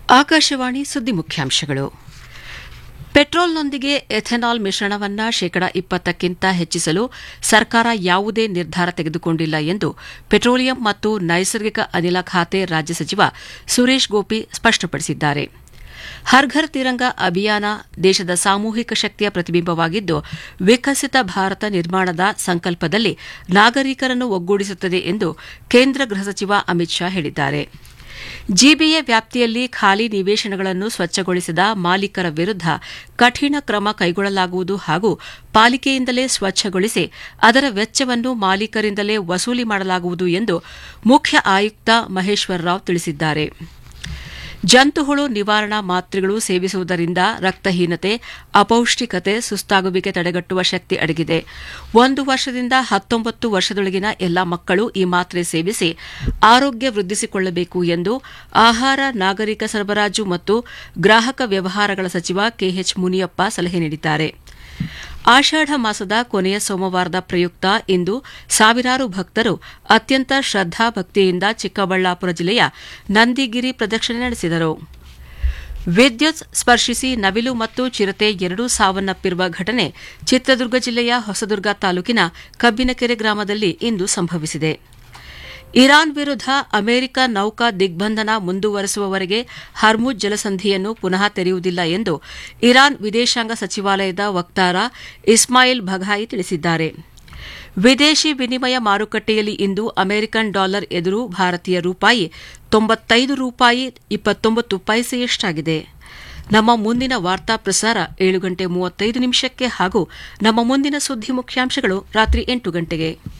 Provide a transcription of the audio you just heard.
ಆಕಾಶವಾಣಿ ಸುದ್ದಿ ಮುಖ್ಯಾಂಶಗಳು ಪೆಟ್ರೋಲ್ನೊಂದಿಗೆ ಎಥೆನಾಲ್ ಮಿಶ್ರಣವನ್ನು ಶೇಕಡಾ ಇಪ್ಪತ್ತಕ್ಕಿಂತ ಹೆಚ್ಚಿಸಲು ಸರ್ಕಾರ ಯಾವುದೇ ನಿರ್ಧಾರ ತೆಗೆದುಕೊಂಡಿಲ್ಲ ಎಂದು ಪೆಟ್ರೋಲಿಯಂ ಮತ್ತು ನೈಸರ್ಗಿಕ ಅನಿಲ ಖಾತೆ ರಾಜ್ಯ ಸಚಿವ ಸುರೇಶ್ ಗೋಪಿ ಸ್ಪಷ್ಟಪಡಿಸಿದ್ದಾರೆ ಹರ್ ಘರ್ ತಿರಂಗ ಅಭಿಯಾನ ದೇಶದ ಸಾಮೂಹಿಕ ಶಕ್ತಿಯ ಪ್ರತಿಬಿಂಬವಾಗಿದ್ದು ವಿಕಸಿತ ಭಾರತ ನಿರ್ಮಾಣದ ಸಂಕಲ್ಪದಲ್ಲಿ ನಾಗರಿಕರನ್ನು ಒಗ್ಗೂಡಿಸುತ್ತದೆ ಎಂದು ಕೇಂದ್ರ ಗೃಹ ಸಚಿವ ಅಮಿತ್ ಶಾ ಹೇಳಿದ್ದಾರೆ ಜಿಬಿಎ ವ್ಯಾಪ್ತಿಯಲ್ಲಿ ಖಾಲಿ ನಿವೇಶನಗಳನ್ನು ಸ್ವಚ್ಛಗೊಳಿಸಿದ ಮಾಲೀಕರ ವಿರುದ್ದ ಕಠಿಣ ಕ್ರಮ ಕೈಗೊಳ್ಳಲಾಗುವುದು ಹಾಗೂ ಪಾಲಿಕೆಯಿಂದಲೇ ಸ್ವಚ್ಛಗೊಳಿಸಿ ಅದರ ವೆಚ್ಚವನ್ನು ಮಾಲೀಕರಿಂದಲೇ ವಸೂಲಿ ಮಾಡಲಾಗುವುದು ಎಂದು ಮುಖ್ಯ ಆಯುಕ್ತ ಮಹೇಶ್ವರ್ ರಾವ್ ತಿಳಿಸಿದ್ದಾರೆ ಜಂತುಹುಳು ನಿವಾರಣಾ ಮಾತ್ರೆಗಳು ಸೇವಿಸುವುದರಿಂದ ರಕ್ತಹೀನತೆ ಅಪೌಷ್ಟಿಕತೆ ಸುಸ್ತಾಗುವಿಕೆ ತಡೆಗಟ್ಟುವ ಶಕ್ತಿ ಅಡಗಿದೆ ಒಂದು ವರ್ಷದಿಂದ ಹತ್ತೊಂಬತ್ತು ವರ್ಷದೊಳಗಿನ ಎಲ್ಲಾ ಮಕ್ಕಳು ಈ ಮಾತ್ರೆ ಸೇವಿಸಿ ಆರೋಗ್ಯ ವೃದ್ಧಿಸಿಕೊಳ್ಳಬೇಕು ಎಂದು ಆಹಾರ ನಾಗರಿಕ ಸರಬರಾಜು ಮತ್ತು ಗ್ರಾಹಕ ವ್ಯವಹಾರಗಳ ಸಚಿವ ಕೆಎಚ್ ಮುನಿಯಪ್ಪ ಸಲಹೆ ನೀಡಿದ್ದಾರೆ ಆಷಾಢ ಮಾಸದ ಕೊನೆಯ ಸೋಮವಾರದ ಪ್ರಯುಕ್ತ ಇಂದು ಸಾವಿರಾರು ಭಕ್ತರು ಅತ್ಯಂತ ಶ್ರದ್ದಾ ಭಕ್ತಿಯಿಂದ ಚಿಕ್ಕಬಳ್ಳಾಪುರ ಜಿಲ್ಲೆಯ ನಂದಿಗಿರಿ ಪ್ರದಕ್ಷಿಣೆ ನಡೆಸಿದರು ವಿದ್ಯುತ್ ಸ್ಪರ್ಶಿಸಿ ನವಿಲು ಮತ್ತು ಚಿರತೆ ಎರಡೂ ಸಾವನ್ನಪ್ಪಿರುವ ಘಟನೆ ಚಿತ್ರದುರ್ಗ ಜಿಲ್ಲೆಯ ಹೊಸದುರ್ಗ ತಾಲೂಕಿನ ಕಬ್ಬಿನಕೆರೆ ಗ್ರಾಮದಲ್ಲಿ ಇಂದು ಸಂಭವಿಸಿದೆ ಇರಾನ್ ವಿರುದ್ದ ಅಮೆರಿಕ ನೌಕಾ ದಿಗ್ಬಂಧನ ಮುಂದುವರೆಸುವವರೆಗೆ ಹರ್ಮುಜ್ ಜಲಸಂಧಿಯನ್ನು ಪುನಃ ತೆರೆಯುವುದಿಲ್ಲ ಎಂದು ಇರಾನ್ ವಿದೇಶಾಂಗ ಸಚಿವಾಲಯದ ವಕ್ತಾರ ಇಸ್ಮಾಯಿಲ್ ಬಘಾಯಿ ತಿಳಿಸಿದ್ದಾರೆ ವಿದೇಶಿ ವಿನಿಮಯ ಮಾರುಕಟ್ಟೆಯಲ್ಲಿ ಇಂದು ಅಮೆರಿಕನ್ ಡಾಲರ್ ಎದುರು ಭಾರತೀಯ ರೂಪಾಯಿ ತೊಂಬತ್ತೈದು ರೂಪಾಯಿ ಇಪ್ಪತ್ತೊಂಬತ್ತು ಪೈಸೆಯಷ್ಟಾಗಿದೆ ನಮ್ಮ ಮುಂದಿನ ವಾರ್ತಾ ಪ್ರಸಾರ ಏಳು ಗಂಟೆ ಮೂವತ್ತೈದು ನಿಮಿಷಕ್ಕೆ ಹಾಗೂ ನಮ್ಮ ಮುಂದಿನ ಸುದ್ದಿ ಮುಖ್ಯಾಂಶಗಳು ರಾತ್ರಿ ಎಂಟು ಗಂಟೆಗೆ